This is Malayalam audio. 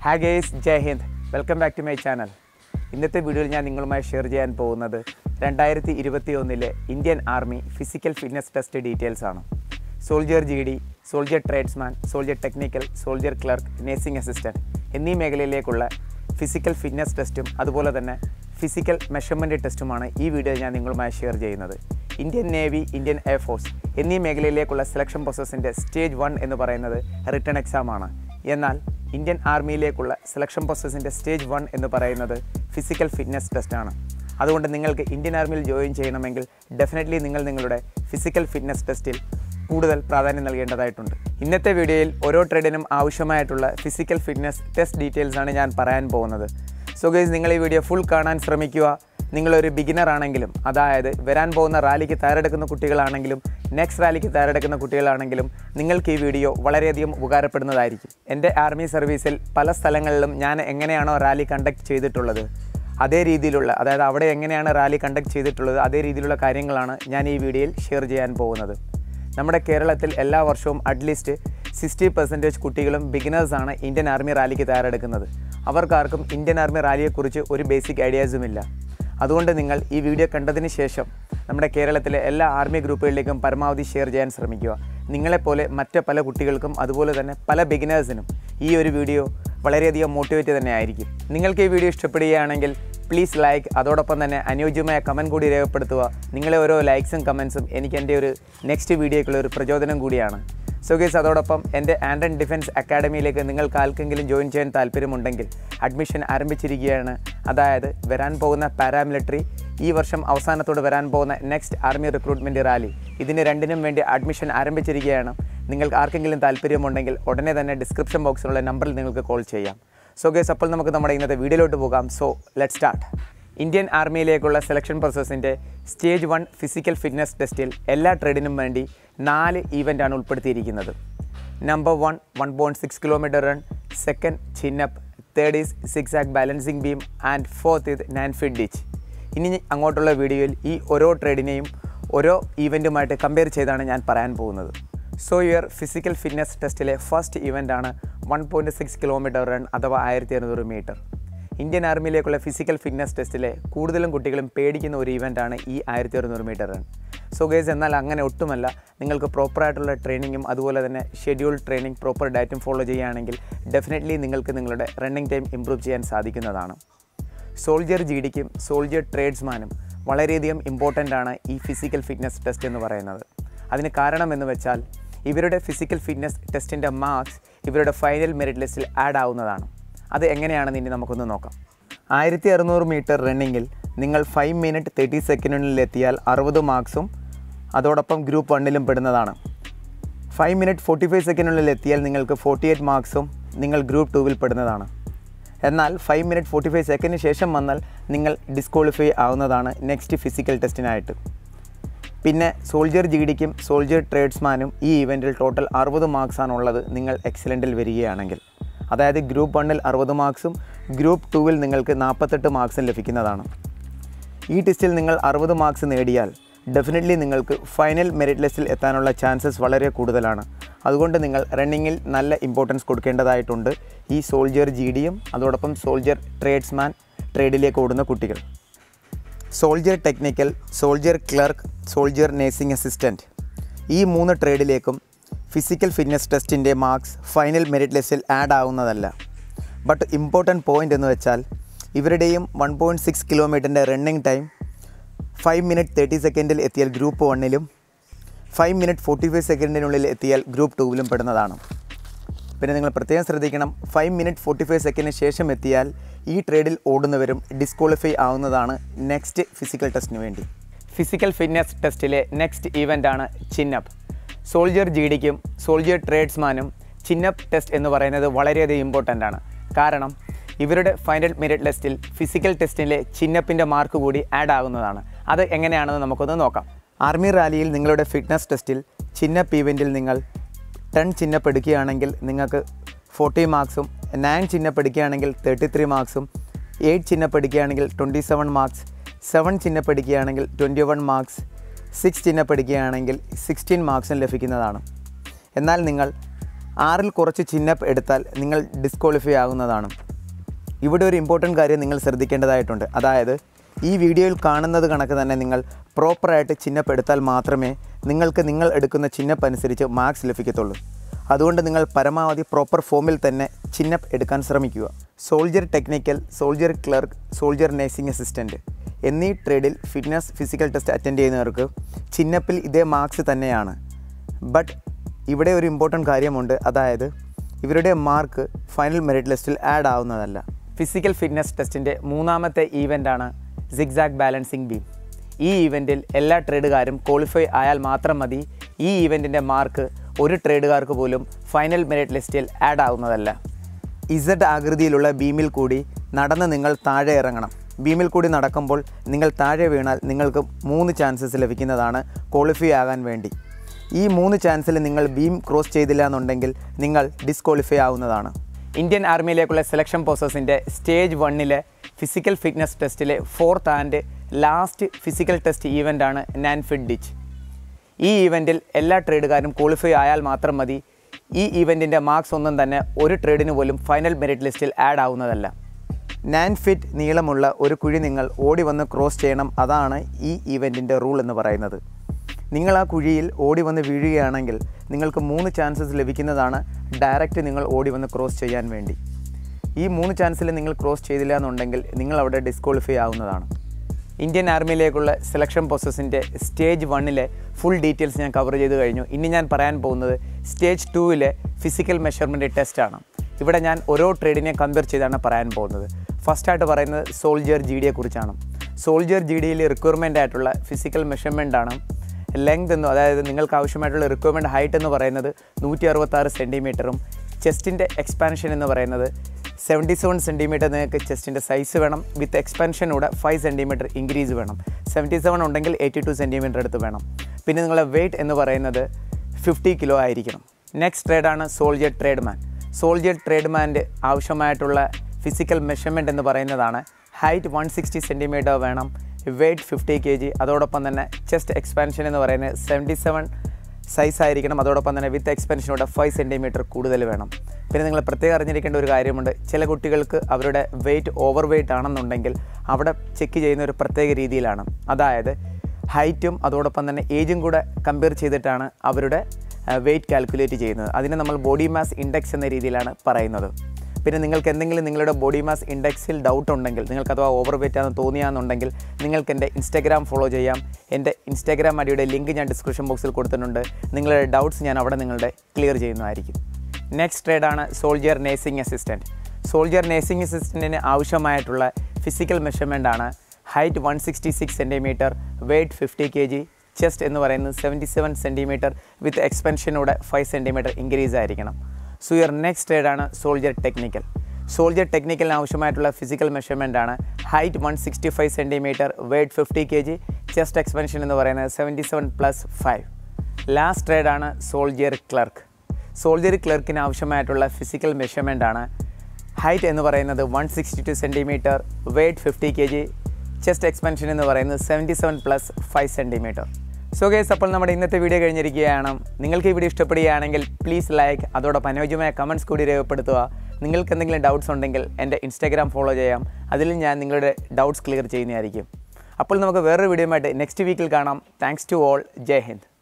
hi guys Jai Hind welcome back to my channel ഇന്നത്തെ വീഡിയോയിൽ ഞാൻ നിങ്ങളുമായി ഷെയർ ചെയ്യാൻ പോകുന്നത് രണ്ടായിരത്തി ഇരുപത്തി ഒന്നിലെ Indian army physical fitness test details ആണ് soldier G D soldier tradesman soldier technical soldier clerk nursing assistant എന്നീ മേഖലയിലേക്കുള്ള ഫിസിക്കൽ ഫിറ്റ്നസ് ടെസ്റ്റും അതുപോലെ തന്നെ ഫിസിക്കൽ മെഷർമെൻറ്റ് ടെസ്റ്റുമാണ് ഈ വീഡിയോയിൽ ഞാൻ നിങ്ങളുമായി ഷെയർ ചെയ്യുന്നത് ഇന്ത്യൻ നേവി ഇന്ത്യൻ എയർഫോഴ്സ് എന്നീ മേഖലയിലേക്കുള്ള സെലക്ഷൻ പ്രോസസ്സിൻ്റെ സ്റ്റേജ് വൺ എന്ന് പറയുന്നത് റിട്ടേൺ എക്സാമാണ് എന്നാൽ ഇന്ത്യൻ ആർമിയിലേക്കുള്ള സെലക്ഷൻ പ്രോസസ്സിൻ്റെ സ്റ്റേജ് വൺ എന്ന് പറയുന്നത് ഫിസിക്കൽ ഫിറ്റ്നസ് ടെസ്റ്റാണ് അതുകൊണ്ട് നിങ്ങൾക്ക് ഇന്ത്യൻ ആർമിയിൽ ജോയിൻ ചെയ്യണമെങ്കിൽ ഡെഫിനറ്റ്ലി നിങ്ങൾ നിങ്ങളുടെ ഫിസിക്കൽ ഫിറ്റ്നസ് ടെസ്റ്റിൽ കൂടുതൽ പ്രാധാന്യം നൽകേണ്ടതായിട്ടുണ്ട് ഇന്നത്തെ വീഡിയോയിൽ ഓരോ ട്രേഡിനും ആവശ്യമായിട്ടുള്ള ഫിസിക്കൽ ഫിറ്റ്നസ് ടെസ്റ്റ് ഡീറ്റെയിൽസ് ആണ് ഞാൻ പറയാൻ പോകുന്നത് സോ ഗൈസ് നിങ്ങൾ ഈ വീഡിയോ ഫുൾ കാണാൻ ശ്രമിക്കുക നിങ്ങളൊരു ബിഗിനർ ആണെങ്കിലും അതായത് വരാൻ പോകുന്ന റാലിക്ക് തയ്യാറെടുക്കുന്ന കുട്ടികളാണെങ്കിലും നെക്സ്റ്റ് റാലിക്ക് തയ്യാറെടുക്കുന്ന കുട്ടികളാണെങ്കിലും നിങ്ങൾക്ക് ഈ വീഡിയോ വളരെയധികം ഉപകാരപ്പെടുന്നതായിരിക്കും എൻ്റെ ആർമി സർവീസിൽ പല സ്ഥലങ്ങളിലും ഞാൻ എങ്ങനെയാണോ റാലി കണ്ടക്ട് ചെയ്തിട്ടുള്ളത് അതേ രീതിയിലുള്ള അതായത് അവിടെ എങ്ങനെയാണ് റാലി കണ്ടക്ട് ചെയ്തിട്ടുള്ളത് അതേ രീതിയിലുള്ള കാര്യങ്ങളാണ് ഞാൻ ഈ വീഡിയോയിൽ ഷെയർ ചെയ്യാൻ പോകുന്നത് നമ്മുടെ കേരളത്തിൽ എല്ലാ വർഷവും അറ്റ്ലീസ്റ്റ് സിക്സ്റ്റി പെർസെൻറ്റേജ് കുട്ടികളും ബിഗിനേഴ്സാണ് ഇന്ത്യൻ ആർമി റാലിക്ക് തയ്യാറെടുക്കുന്നത് അവർക്കാർക്കും ഇന്ത്യൻ ആർമി റാലിയെക്കുറിച്ച് ഒരു ബേസിക് ഐഡിയാസുമില്ല അതുകൊണ്ട് നിങ്ങൾ ഈ വീഡിയോ കണ്ടതിന് ശേഷം നമ്മുടെ കേരളത്തിലെ എല്ലാ ആർമി ഗ്രൂപ്പുകളിലേക്കും പരമാവധി ഷെയർ ചെയ്യാൻ ശ്രമിക്കുക നിങ്ങളെപ്പോലെ മറ്റ് പല കുട്ടികൾക്കും അതുപോലെ തന്നെ പല ബിഗിനേഴ്സിനും ഈ ഒരു വീഡിയോ വളരെയധികം മോട്ടിവേറ്റ് തന്നെ ആയിരിക്കും നിങ്ങൾക്ക് ഈ വീഡിയോ ഇഷ്ടപ്പെടുകയാണെങ്കിൽ പ്ലീസ് ലൈക്ക് അതോടൊപ്പം തന്നെ അനുയോജ്യമായ കമൻറ്റ് കൂടി രേഖപ്പെടുത്തുക നിങ്ങളെ ഓരോ ലൈക്സും കമൻസും എനിക്ക് എൻ്റെ ഒരു നെക്സ്റ്റ് വീഡിയോയ്ക്കുള്ള ഒരു പ്രചോദനം കൂടിയാണ് സോ ഗേസ് അതോടൊപ്പം എൻ്റെ ആൻഡ് ആൻഡ് ഡിഫൻസ് അക്കാഡമിയിലേക്ക് നിങ്ങൾക്ക് ആർക്കെങ്കിലും ജോയിൻ ചെയ്യാൻ താല്പര്യമുണ്ടെങ്കിൽ അഡ്മിഷൻ ആരംഭിച്ചിരിക്കുകയാണ് അതായത് വരാൻ പോകുന്ന പാരാമിലിറ്ററി ഈ വർഷം അവസാനത്തോട് വരാൻ പോകുന്ന നെക്സ്റ്റ് ആർമി റിക്രൂട്ട്മെൻറ്റ് റാലി ഇതിന് രണ്ടിനും വേണ്ടി അഡ്മിഷൻ ആരംഭിച്ചിരിക്കുകയാണ് നിങ്ങൾക്ക് ആർക്കെങ്കിലും താല്പര്യമുണ്ടെങ്കിൽ ഉടനെ തന്നെ ഡിസ്ക്രിപ്ഷൻ ബോക്സിലുള്ള നമ്പറിൽ നിങ്ങൾക്ക് കോൾ ചെയ്യാം സോ ഗേസ് അപ്പോൾ നമുക്ക് നമ്മുടെ ഇന്നത്തെ വീഡിയോയിലോട്ട് പോകാം സോ ലെറ്റ് സ്റ്റാർട്ട് ഇന്ത്യൻ ആർമിയിലേക്കുള്ള സെലക്ഷൻ പ്രോസസ്സിൻ്റെ സ്റ്റേജ് വൺ ഫിസിക്കൽ ഫിറ്റ്നസ് ടെസ്റ്റിൽ എല്ലാ ട്രേഡിനും വേണ്ടി നാല് ഈവൻ്റാണ് ഉൾപ്പെടുത്തിയിരിക്കുന്നത് number one one point six kilometre run second chin up third is zigzag balancing beam and fourth ഇത് നയൻ ഫിറ്റ് ഡിച്ച് ഇനി അങ്ങോട്ടുള്ള വീഡിയോയിൽ ഈ ഓരോ ട്രേഡിനെയും ഓരോ ഈവൻറ്റുമായിട്ട് കമ്പയർ ചെയ്താണ് ഞാൻ പറയാൻ പോകുന്നത് സോ യുവർ ഫിസിക്കൽ ഫിറ്റ്നസ് ടെസ്റ്റിലെ ഫസ്റ്റ് ഇവൻ്റാണ് one point six kilometre run അഥവാ ആയിരത്തി അറുന്നൂറ് മീറ്റർ ഇന്ത്യൻ ആർമിയിലേക്കുള്ള ഫിസിക്കൽ ഫിറ്റ്നസ് ടെസ്റ്റിലെ കൂടുതലും കുട്ടികളും പേടിക്കുന്ന ഒരു ഇവൻ്റാണ് ഈ ആയിരത്തി അറുന്നൂറ് മീറ്റർ റൺ സോ ഗേസ് എന്നാൽ അങ്ങനെ ഒട്ടുമല്ല നിങ്ങൾക്ക് പ്രോപ്പറായിട്ടുള്ള ട്രെയിനിങ്ങും അതുപോലെ തന്നെ ഷെഡ്യൂൾ ട്രെയിനിങ് പ്രോപ്പർ ഡയറ്റും ഫോളോ ചെയ്യുകയാണെങ്കിൽ ഡെഫിനറ്റ്ലി നിങ്ങൾക്ക് നിങ്ങളുടെ റണ്ണിങ് ടൈം ഇമ്പ്രൂവ് ചെയ്യാൻ സാധിക്കുന്നതാണ് സോൾജിയർ ജി ഡിക്കും സോൾജിയർ ട്രേഡ്സ്മാനും വളരെയധികം ഇമ്പോർട്ടൻ്റ് ആണ് ഈ ഫിസിക്കൽ ഫിറ്റ്നസ് ടെസ്റ്റ് എന്ന് പറയുന്നത് അതിന് കാരണം എന്ന് വെച്ചാൽ ഇവരുടെ ഫിസിക്കൽ ഫിറ്റ്നസ് ടെസ്റ്റിൻ്റെ മാർക്സ് ഇവരുടെ ഫൈനൽ മെറിറ്റ് ലിസ്റ്റിൽ ആഡ് ആവുന്നതാണ് അത് എങ്ങനെയാണെന്ന് ഇനി നമുക്കൊന്ന് നോക്കാം ആയിരത്തി അറുന്നൂറ് മീറ്റർ റണ്ണിങ്ങിൽ നിങ്ങൾ ഫൈവ് മിനിറ്റ് തേർട്ടി സെക്കൻഡിനുള്ളിൽ എത്തിയാൽ അറുപത് മാർക്സും അതോടൊപ്പം ഗ്രൂപ്പ് വണ്ണിലും പെടുന്നതാണ് ഫൈവ് മിനിറ്റ് ഫോർട്ടി ഫൈവ് സെക്കൻഡിനുള്ളിൽ എത്തിയാൽ നിങ്ങൾക്ക് ഫോർട്ടി എയ്റ്റ് മാർക്സും നിങ്ങൾ ഗ്രൂപ്പ് ടൂവിൽ പെടുന്നതാണ് എന്നാൽ ഫൈവ് മിനിറ്റ് ഫോർട്ടി ഫൈവ് സെക്കൻഡിന് ശേഷം വന്നാൽ നിങ്ങൾ ഡിസ്ക്വാളിഫൈ ആവുന്നതാണ് നെക്സ്റ്റ് ഫിസിക്കൽ ടെസ്റ്റിനായിട്ട് പിന്നെ സോൾജിയർ ജി ഡിക്കും സോൾജിയർ ട്രേഡ്സ്മാനും ഈ ഇവൻറ്റിൽ ടോട്ടൽ അറുപത് മാർക്സാണ് ഉള്ളത് നിങ്ങൾ എക്സലൻറ്റിൽ വരികയാണെങ്കിൽ അതായത് ഗ്രൂപ്പ് വണ്ണിൽ അറുപത് മാർക്സും ഗ്രൂപ്പ് ടൂവിൽ നിങ്ങൾക്ക് നാൽപ്പത്തെട്ട് മാർക്സും ലഭിക്കുന്നതാണ് ഈ ടെസ്റ്റിൽ നിങ്ങൾ അറുപത് മാർക്സ് നേടിയാൽ ഡെഫിനറ്റ്ലി നിങ്ങൾക്ക് ഫൈനൽ മെറിറ്റ് ലിസ്റ്റിൽ എത്താനുള്ള ചാൻസസ് വളരെ കൂടുതലാണ് അതുകൊണ്ട് നിങ്ങൾ റണ്ണിങ്ങിൽ നല്ല ഇമ്പോർട്ടൻസ് കൊടുക്കേണ്ടതായിട്ടുണ്ട് ഈ സോൾജിയർ ജി ഡിയും അതോടൊപ്പം സോൾജിയർ ട്രേഡ്സ്മാൻ ട്രേഡിലേക്ക് ഓടുന്ന കുട്ടികൾ soldier technical soldier clerk soldier nursing assistant ഈ മൂന്ന് ട്രേഡിലേക്കും ഫിസിക്കൽ ഫിറ്റ്നസ് ടെസ്റ്റിൻ്റെ മാർക്സ് ഫൈനൽ മെറിറ്റ് ലിസ്റ്റിൽ ആഡ് ആവുന്നതല്ല ബട്ട് ഇമ്പോർട്ടൻറ്റ് പോയിൻ്റ് എന്ന് വെച്ചാൽ ഇവരുടെയും വൺ പോയിൻറ്റ് സിക്സ് കിലോമീറ്ററിൻ്റെ running time five minute thirty സെക്കൻഡിൽ എത്തിയാൽ ഗ്രൂപ്പ് വണ്ണിലും ഫൈവ് മിനിറ്റ് ഫോർട്ടി ഫൈവ് സെക്കൻഡിനുള്ളിൽ എത്തിയാൽ ഗ്രൂപ്പ് ടൂവിലും പെടുന്നതാണ് പിന്നെ നിങ്ങൾ പ്രത്യേകം ശ്രദ്ധിക്കണം ഫൈവ് മിനിറ്റ് ഫോർട്ടി ഫൈവ് സെക്കൻഡിന് ശേഷം എത്തിയാൽ ഈ ട്രേഡിൽ ഓടുന്നവരും ഡിസ്ക്വാളിഫൈ ആവുന്നതാണ് നെക്സ്റ്റ് ഫിസിക്കൽ ടെസ്റ്റിന് വേണ്ടി ഫിസിക്കൽ ഫിറ്റ്നസ് ടെസ്റ്റിലെ നെക്സ്റ്റ് ഇവൻ്റാണ് ചിന്നപ്പ് സോൾജിയർ ജി ഡിക്കും സോൾജിയർ ട്രേഡ്സ്മാനും ചിന്നപ്പ് ടെസ്റ്റ് എന്ന് പറയുന്നത് വളരെയധികം ഇമ്പോർട്ടൻ്റ് ആണ് കാരണം ഇവരുടെ ഫൈനൽ മെറിറ്റ് ലിസ്റ്റിൽ ഫിസിക്കൽ ടെസ്റ്റിലെ ചിന്നപ്പിൻ്റെ മാർക്ക് കൂടി ആഡ് ആകുന്നതാണ് അത് എങ്ങനെയാണെന്ന് നമുക്കൊന്ന് നോക്കാം ആർമി റാലിയിൽ നിങ്ങളുടെ ഫിറ്റ്നസ് ടെസ്റ്റിൽ ചിന്നപ്പ് ഇവൻറ്റിൽ നിങ്ങൾ ടെൻ ചിഹ്നപ്പ് എടുക്കുകയാണെങ്കിൽ നിങ്ങൾക്ക് ഫോർട്ടി മാർക്സും നയൻ ചിഹ്നപ്പ് എടുക്കുകയാണെങ്കിൽ thirty three marks eight chin up എടുക്കുകയാണെങ്കിൽ twenty seven marks seven chin up എടുക്കുകയാണെങ്കിൽ twenty one marks six chin up എടുക്കുകയാണെങ്കിൽ സിക്സ്റ്റീൻ മാർക്സും ലഭിക്കുന്നതാണ് എന്നാൽ നിങ്ങൾ ആറിൽ കുറച്ച് ചിന്നപ്പ് എടുത്താൽ നിങ്ങൾ ഡിസ്ക്വാളിഫൈ ആകുന്നതാണ് ഇവിടെ ഒരു ഇമ്പോർട്ടൻറ്റ് കാര്യം നിങ്ങൾ ശ്രദ്ധിക്കേണ്ടതായിട്ടുണ്ട് അതായത് ഈ വീഡിയോയിൽ കാണുന്നത് കണക്ക് തന്നെ നിങ്ങൾ പ്രോപ്പറായിട്ട് ചിന്നപ്പ് എടുത്താൽ മാത്രമേ നിങ്ങൾക്ക് നിങ്ങൾ എടുക്കുന്ന ചിന്നപ്പ് അനുസരിച്ച് മാർക്സ് ലഭിക്കത്തുള്ളൂ അതുകൊണ്ട് നിങ്ങൾ പരമാവധി പ്രോപ്പർ ഫോമിൽ തന്നെ ചിന്നപ്പ് എടുക്കാൻ ശ്രമിക്കുക soldier technical soldier clerk soldier nursing assistant എന്നീ ട്രേഡിൽ ഫിറ്റ്നസ് ഫിസിക്കൽ ടെസ്റ്റ് അറ്റൻഡ് ചെയ്യുന്നവർക്ക് ചിന്നപ്പിൽ ഇതേ മാർക്സ് തന്നെയാണ് ബട്ട് ഇവിടെ ഒരു ഇമ്പോർട്ടൻറ്റ് കാര്യമുണ്ട് അതായത് ഇവരുടെ മാർക്ക് ഫൈനൽ മെറിറ്റ് ലിസ്റ്റിൽ ആഡ് ആവുന്നതല്ല ഫിസിക്കൽ ഫിറ്റ്നസ് ടെസ്റ്റിൻ്റെ മൂന്നാമത്തെ ഈവൻ്റാണ് സിഗ്സാഗ് ബാലൻസിംഗ് ബീം ഈ ഈവൻറ്റിൽ എല്ലാ ട്രേഡുകാരും ക്വാളിഫൈ ആയാൽ മാത്രം മതി ഈ ഈവൻറ്റിൻ്റെ മാർക്ക് ഒരു ട്രേഡുകാർക്ക് പോലും ഫൈനൽ മെറിറ്റ് ലിസ്റ്റിൽ ആഡ് ആവുന്നതല്ല ഇസഡ് ആകൃതിയിലുള്ള ബീമിൽ കൂടി നടന്ന് നിങ്ങൾ താഴെ ഇറങ്ങണം ബീമിൽ കൂടി നടക്കുമ്പോൾ നിങ്ങൾ താഴെ വീണാൽ നിങ്ങൾക്ക് മൂന്ന് ചാൻസസ് ലഭിക്കുന്നതാണ് ക്വാളിഫൈ ആകാൻ വേണ്ടി ഈ മൂന്ന് ചാൻസിൽ നിങ്ങൾ ബീം ക്രോസ് ചെയ്തില്ല എന്നുണ്ടെങ്കിൽ നിങ്ങൾ ഡിസ്ക്വാളിഫൈ ആവുന്നതാണ് ഇന്ത്യൻ ആർമിയിലേക്കുള്ള സെലക്ഷൻ പ്രോസസ്സിൻ്റെ സ്റ്റേജ് വണ്ണിലെ ഫിസിക്കൽ ഫിറ്റ്നസ് ടെസ്റ്റിലെ fourth and last physical test ഈവൻ്റാണ് നാൻ ഫിറ്റ് ഡിച്ച് ഈ ഈവൻറ്റിൽ എല്ലാ ട്രേഡുകാരും ക്വാളിഫൈ ആയാൽ മാത്രം മതി ഈ ഈവൻറ്റിൻ്റെ മാർക്സ് ഒന്നും തന്നെ ഒരു ട്രേഡിന് പോലും ഫൈനൽ മെറിറ്റ് ലിസ്റ്റിൽ ആഡ് ആവുന്നതല്ല നാൻ ഫിറ്റ് നീളമുള്ള ഒരു കുഴി നിങ്ങൾ ഓടി വന്ന് ക്രോസ് ചെയ്യണം അതാണ് ഈ ഈവൻറ്റിൻ്റെ റൂൾ എന്ന് പറയുന്നത് നിങ്ങൾ ആ കുഴിയിൽ ഓടി വന്ന് വീഴുകയാണെങ്കിൽ നിങ്ങൾക്ക് മൂന്ന് ചാൻസസ് ലഭിക്കുന്നതാണ് ഡയറക്റ്റ് നിങ്ങൾ ഓടി വന്ന് ക്രോസ് ചെയ്യാൻ വേണ്ടി ഈ മൂന്ന് ചാൻസിൽ നിങ്ങൾ ക്രോസ് ചെയ്തില്ല എന്നുണ്ടെങ്കിൽ നിങ്ങൾ അവിടെ ഡിസ്ക്വാളിഫൈ ആവുന്നതാണ് ഇന്ത്യൻ ആർമിയിലേക്കുള്ള സെലക്ഷൻ പ്രോസസ്സിൻ്റെ സ്റ്റേജ് വണ്ണിലെ ഫുൾ ഡീറ്റെയിൽസ് ഞാൻ കവർ ചെയ്ത് കഴിഞ്ഞു ഇനി ഞാൻ പറയാൻ പോകുന്നത് സ്റ്റേജ് ടൂവിലെ ഫിസിക്കൽ മെഷർമെൻറ്റ് ടെസ്റ്റാണ് ഇവിടെ ഞാൻ ഓരോ ട്രേഡിനെ കമ്പയർ ചെയ്താണ് പറയാൻ പോകുന്നത് ഫസ്റ്റായിട്ട് പറയുന്നത് സോൾജിയർ ജി ഡിയെ കുറിച്ചാണ് സോൾജിയർ ജി ഡിയിൽ റിക്വയർമെൻ്റ് ആയിട്ടുള്ള ഫിസിക്കൽ മെഷർമെൻ്റ് ആണ് ലെങ്ത് എന്ന് അതായത് നിങ്ങൾക്ക് ആവശ്യമായിട്ടുള്ള റിക്വയർമെൻറ്റ് ഹൈറ്റ് എന്ന് പറയുന്നത് നൂറ്റി അറുപത്താറ് സെൻറ്റിമീറ്ററും ചെസ്റ്റിൻ്റെ എക്സ്പാൻഷൻ എന്ന് പറയുന്നത് സെവൻറ്റി സെവൻ സെൻറ്റിമീറ്റർ നിങ്ങൾക്ക് ചെസ്റ്റിൻ്റെ സൈസ് വേണം വിത്ത് എക്സ്പാൻഷനൂടെ ഫൈവ് സെൻറ്റിമീറ്റർ ഇൻക്രീസ് വേണം സെവൻറ്റി സെവൻ ഉണ്ടെങ്കിൽ എയ്റ്റി ടു സെൻറ്റിമീറ്റർ അടുത്ത് വേണം പിന്നെ നിങ്ങളുടെ വെയിറ്റ് എന്ന് പറയുന്നത് ഫിഫ്റ്റി കിലോ ആയിരിക്കണം നെക്സ്റ്റ് ട്രേഡാണ് സോൾജിയർ ട്രേഡ്മാൻ സോൾജിയർ ട്രേഡ്മാൻ്റെ ആവശ്യമായിട്ടുള്ള ഫിസിക്കൽ മെഷർമെൻറ്റ് എന്ന് പറയുന്നതാണ് ഹൈറ്റ് വൺ സിക്സ്റ്റി സെൻറ്റിമീറ്റർ വേണം വെയ്റ്റ് ഫിഫ്റ്റി കെ ജി അതോടൊപ്പം തന്നെ ചെസ്റ്റ് എക്സ്പാൻഷൻ എന്ന് പറയുന്നത് സെവൻറ്റി സെവൻ സൈസ് ആയിരിക്കണം അതോടൊപ്പം തന്നെ വിത്ത് എക്സ്പെൻഷനോടെ ഫൈവ് സെൻറ്റിമീറ്റർ കൂടുതൽ വേണം പിന്നെ നിങ്ങൾ പ്രത്യേകം അറിഞ്ഞിരിക്കേണ്ട ഒരു കാര്യമുണ്ട് ചില കുട്ടികൾക്ക് അവരുടെ വെയിറ്റ് ഓവർ വെയിറ്റ് ആണെന്നുണ്ടെങ്കിൽ അവിടെ ചെക്ക് ചെയ്യുന്ന ഒരു പ്രത്യേക രീതിയിലാണ് അതായത് ഹൈറ്റും അതോടൊപ്പം തന്നെ ഏജും കൂടെ കമ്പയർ ചെയ്തിട്ടാണ് അവരുടെ വെയിറ്റ് കാൽക്കുലേറ്റ് ചെയ്യുന്നത് അതിനെ നമ്മൾ ബോഡി മാസ് ഇൻഡെക്സ് എന്ന രീതിയിലാണ് പറയുന്നത് പിന്നെ നിങ്ങൾക്ക് എന്തെങ്കിലും നിങ്ങളുടെ ബോഡി മാസ് ഇൻഡെക്സിൽ ഡൗട്ട് ഉണ്ടെങ്കിൽ നിങ്ങൾക്ക് അഥവാ ഓവർ വെയിറ്റ് ആണെന്ന് തോന്നിയാണെന്നുണ്ടെങ്കിൽ നിങ്ങൾക്ക് എൻ്റെ ഇൻസ്റ്റാഗ്രാം ഫോളോ ചെയ്യാം എൻ്റെ ഇൻസ്റ്റാഗ്രാം ഐഡിയുടെ ലിങ്ക് ഞാൻ ഡിസ്ക്രിപ്ഷൻ ബോക്സിൽ കൊടുത്തിട്ടുണ്ട് നിങ്ങളുടെ ഡൗട്ട്സ് ഞാൻ അവിടെ നിങ്ങളുടെ ക്ലിയർ ചെയ്യുന്നതായിരിക്കും നെക്സ്റ്റ് ട്രേഡാണ് soldier nursing assistant soldier nursing അസിസ്റ്റൻറ്റിന് ആവശ്യമായിട്ടുള്ള ഫിസിക്കൽ മെഷർമെൻ്റ് ആണ് height one sixty six centimetre weight fifty K G chest എന്ന് പറയുന്നത് സെവൻറ്റി സെവൻ സെൻറ്റിമീറ്റർ വിത്ത് എക്സ്പെൻഷനൂടെ ഫൈവ് സെൻറ്റിമീറ്റർ ഇൻക്രീസ് ആയിരിക്കണം സോ യുവർ നെക്സ്റ്റ് ട്രേഡാണ് സോൾജിയർ ടെക്നിക്കൽ സോൾജിയർ ടെക്നിക്കലിന് ആവശ്യമായിട്ടുള്ള ഫിസിക്കൽ മെഷർമെൻ്റ് ആണ് height one sixty five centimetre weight fifty K G chest expansion എന്ന് പറയുന്നത് seventy seven plus five last ട്രേഡാണ് സോൾജിയർ ക്ലർക്ക് സോൾജിയർ ക്ലർക്കിന് ആവശ്യമായിട്ടുള്ള ഫിസിക്കൽ മെഷർമെൻ്റ് ആണ് ഹൈറ്റ് എന്ന് പറയുന്നത് one sixty two centimetre weight fifty K G chest expansion എന്ന് പറയുന്നത് seventy seven plus five centimetre so guys അപ്പോൾ നമ്മുടെ ഇന്നത്തെ വീഡിയോ കഴിഞ്ഞിരിക്കുകയാണ് നിങ്ങൾക്ക് ഈ വീഡിയോ ഇഷ്ടപ്പെടുകയാണെങ്കിൽ പ്ലീസ് ലൈക്ക് അതോടൊപ്പം അനുയോജ്യമായ കമൻറ്റ്സ് കൂടി രേഖപ്പെടുത്തുക നിങ്ങൾക്ക് എന്തെങ്കിലും ഡൗട്ട്സ് ഉണ്ടെങ്കിൽ എൻ്റെ ഇൻസ്റ്റാഗ്രാം ഫോളോ ചെയ്യാം അതിൽ ഞാൻ നിങ്ങളുടെ ഡൗട്ട്സ് ക്ലിയർ ചെയ്യുന്നതായിരിക്കും അപ്പോൾ നമുക്ക് വേറൊരു വീഡിയോ ആയിട്ട് നെക്സ്റ്റ് വീക്കിൽ കാണാം thanks to all Jai Hind